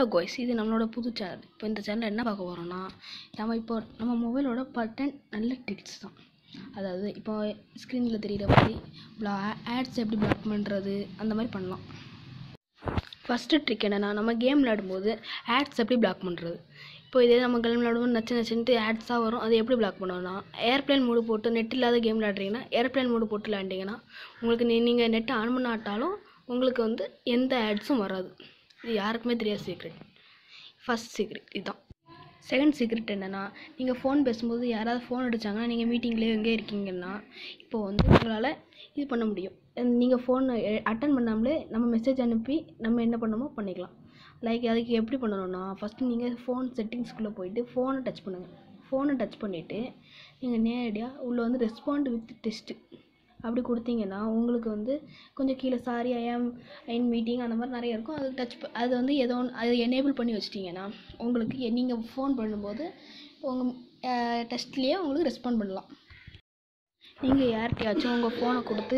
hello guys இது நம்மளோட புது சேனல் இப்போ இந்த சேனலில் என்ன பார்க்க போகிறோம்னா நம்ம இப்போ நம்ம மொபைலோட பட்டன் நல்ல ட்ரிக்ஸ் தான் அதாவது இப்போ ஸ்க்ரீனில் தெரிகிற மாதிரி ப்ளா ஆட்ஸ் எப்படி பிளாக் பண்ணுறது அந்த மாதிரி பண்ணலாம் ஃபஸ்ட்டு ட்ரிக் என்னென்னா நம்ம கேம் விளையாடும்போது ஆட்ஸ் எப்படி பிளாக் பண்ணுறது இப்போ இதே நம்ம கேம் விளையாடும்போது நச்சு நச்சுன்ட்டு ஆட்ஸாக வரும் அதை எப்படி பிளாக் பண்ணுவோம்னா ஏர்ப்ளேன் மூடு போட்டு நெட் இல்லாத கேம் விளையாடுறீங்கன்னா ஏர்ப்ளேன் மூடு போட்டு விளையாண்டிங்கன்னா உங்களுக்கு நீ நீங்கள் நெட்டை ஆன் பண்ணாட்டாலும் உங்களுக்கு வந்து எந்த ஆட்ஸும் வராது இது யாருக்குமே தெரியாத சீக்ரெட் ஃபஸ்ட் சீக்ரெட் இதுதான் செகண்ட் சீக்ரெட் என்னென்னா நீங்கள் ஃபோன் பேசும்போது யாராவது ஃபோன் அடித்தாங்கன்னா நீங்கள் மீட்டிங்லேயே எங்கே இருக்கீங்கன்னா இப்போது வந்து உங்களால் இது பண்ண முடியும் நீங்கள் ஃபோன் அட்டன் பண்ணாமலே நம்ம மெசேஜ் அனுப்பி நம்ம என்ன பண்ணணுமோ பண்ணிக்கலாம் லைக் அதுக்கு எப்படி பண்ணணும்னா ஃபஸ்ட்டு நீங்கள் ஃபோன் செட்டிங்ஸ்குள்ளே போயிட்டு ஃபோனை டச் பண்ணுங்கள் ஃபோனை டச் பண்ணிவிட்டு நீங்கள் நேரடியாக உள்ளே வந்து ரெஸ்பாண்ட் வித் டெஸ்ட்டு அப்படி கொடுத்தீங்கன்னா உங்களுக்கு வந்து கொஞ்சம் கீழே சாரி ஐ ஆம் இன் மீட்டிங் அந்த மாதிரி நிறைய இருக்கும் அது டச் அது வந்து ஏதோ ஒன்று அது எனேபிள் பண்ணி வச்சிட்டிங்கன்னா உங்களுக்கு நீங்கள் ஃபோன் பண்ணும்போது உங்கள் டெஸ்ட்லேயே உங்களுக்கு ரெஸ்பாண்ட் பண்ணலாம் நீங்கள் யார்கிட்டயாச்சும் உங்கள் ஃபோனை கொடுத்து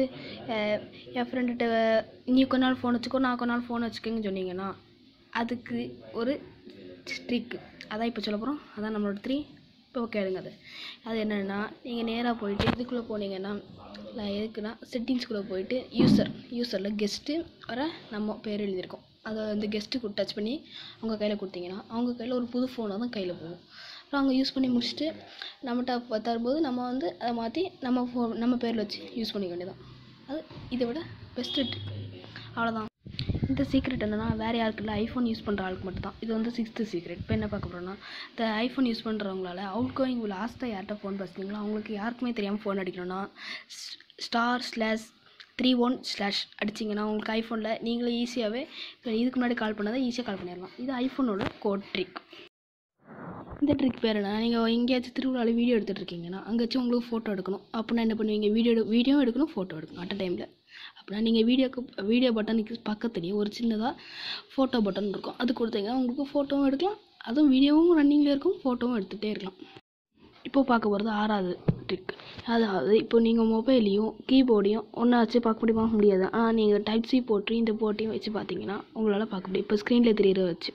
என் ஃப்ரெண்டுகிட்ட நீ கொஞ்ச நாள் ஃபோன் வச்சுக்கோ நான் கொஞ்ச நாள் ஃபோன் வச்சுக்கோங்கன்னு சொன்னீங்கன்னா அதுக்கு ஒரு ட்ரிக் அதான் இப்போ சொல்ல போகிறோம் அதான் நம்மளோட த்ரீ இப்போ கேளுங்க அது அது என்னென்னா நீங்கள் நேராக போயிட்டு இதுக்குள்ளே போனீங்கன்னா நான் எதுக்குன்னா செட்டிங்ஸ்குள்ளே போயிட்டு யூசர் யூசரில் கெஸ்ட்டு வர நம்ம பேர் எழுதியிருக்கோம் அதை வந்து கெஸ்ட்டு டச் பண்ணி அவங்க கையில் கொடுத்தீங்கன்னா அவங்க கையில் ஒரு புது ஃபோனாக தான் கையில் போகும் அப்புறம் அவங்க யூஸ் பண்ணி முடிச்சுட்டு நம்மகிட்ட தரும்போது நம்ம வந்து அதை மாற்றி நம்ம ஃபோ நம்ம பேரில் வச்சு யூஸ் பண்ணிக்க வேண்டியதான் அது இதை விட பெஸ்ட்டு ட்ரிக் அவ்வளோதான் இந்த சீக்ரெட் என்னென்னா வேறு யாருக்கு இல்லை ஐஃபோன் யூஸ் பண்ணுற ஆளுக்கு மட்டும் தான் இது வந்து சிக்ஸ்த்து சீக்ரெட் இப்போ என்ன பார்க்க போகிறோன்னா இந்த ஐஃபோன் யூஸ் பண்ணுறவங்களால அவுட் கோயிங் லாஸ்ட்டாக யார்கிட்ட ஃபோன் பேசுனீங்களோ அவங்களுக்கு யாருக்குமே தெரியாமல் ஃபோன் அடிக்கணும்னா star slash three one slash அடிச்சிங்கன்னா உங்களுக்கு ஐஃபோனில் நீங்களே ஈஸியாகவே இப்போ இதுக்கு முன்னாடி கால் பண்ணதை ஈஸியாக கால் பண்ணிடலாம் இது ஐஃபோனோட கோட் ட்ரிக் இந்த ட்ரிக் பேர் என்ன நீங்கள் எங்கேயாச்சும் திருவிழாவில் வீடியோ எடுத்துகிட்டு இருக்கீங்கன்னா அங்கேயாச்சும் உங்களுக்கு ஃபோட்டோ எடுக்கணும் அப்படின்னா என்ன பண்ணுவீங்க வீடியோ எடு வீடியோ எடுக்கணும் ஃபோட்டோ எடுக்கணும் அட் டைமில் அப்படின்னா நீங்கள் வீடியோக்கு வீடியோ பட்டனுக்கு பக்கத்துலேயே ஒரு சின்னதாக ஃபோட்டோ பட்டன் இருக்கும் அது கொடுத்தீங்கன்னா உங்களுக்கு ஃபோட்டோவும் எடுக்கலாம் அதுவும் வீடியோவும் ரன்னிங்கில் இருக்கும் ஃபோட்டோவும் எடுத்துகிட்டே இருக்கலாம் இப்போது பார்க்க போகிறது ஆறாவது ட்ரிக் அதாவது இப்போ நீங்கள் மொபைலையும் கீபோர்டையும் ஒன்றா வச்சு பார்க்க முடியுமா முடியாது ஆனால் நீங்கள் டைப் சி போட்டு இந்த போட்டையும் வச்சு பார்த்தீங்கன்னா உங்களால் பார்க்க முடியும் இப்போ ஸ்க்ரீனில் தெரியிற வச்சு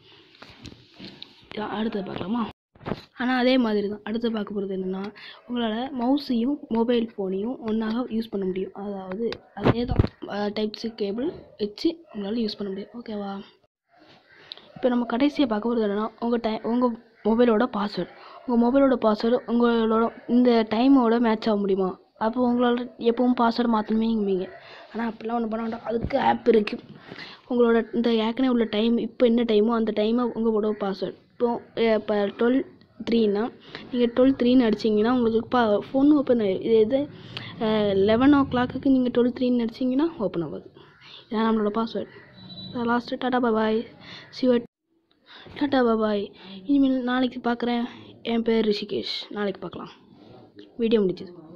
அடுத்தது பார்க்கலாமா ஆனால் அதே மாதிரி தான் அடுத்து பார்க்க போகிறது என்னென்னா உங்களால் மவுஸையும் மொபைல் ஃபோனையும் ஒன்றாக யூஸ் பண்ண முடியும் அதாவது அதே தான் டைப் சி கேபிள் வச்சு உங்களால் யூஸ் பண்ண முடியும் ஓகேவா இப்போ நம்ம கடைசியாக பார்க்க போகிறது என்னென்னா உங்கள் டை உங்கள் மொபைலோட பாஸ்வேர்டு உங்கள் மொபைலோட பாஸ்வேர்டு உங்களோட இந்த டைமோட மேட்ச் ஆக முடியுமா அப்போ உங்களால் எப்பவும் பாஸ்வேர்டு மாற்றணுமேங்குவீங்க ஆனால் அப்படிலாம் ஒன்று பண்ண வேண்டாம் அதுக்கு ஆப் இருக்குது உங்களோட இந்த ஏற்கனவே உள்ள டைம் இப்போ என்ன டைமோ அந்த டைமை உங்களோட பாஸ்வேர்டு இப்போ இப்போ டுவெல் த்ரீனா நீங்கள் டுவெல் த்ரீன்னு அடிச்சிங்கன்னா உங்களுக்கு பா ஃபோன் ஓப்பன் ஆயிடும் இது எது லெவன் ஓ கிளாக்குக்கு நீங்கள் டுவெல் த்ரீன்னு அடிச்சிங்கன்னா ஓப்பன் ஆகாது இதான் நம்மளோட பாஸ்வேர்டு லாஸ்ட்டு டாட்டா பாபாய் சிவ டாட்டா பாபாய் இனிமேல் நாளைக்கு பார்க்குறேன் என் பேர் ரிஷிகேஷ் நாளைக்கு பார்க்கலாம் வீடியோ முடிஞ்சது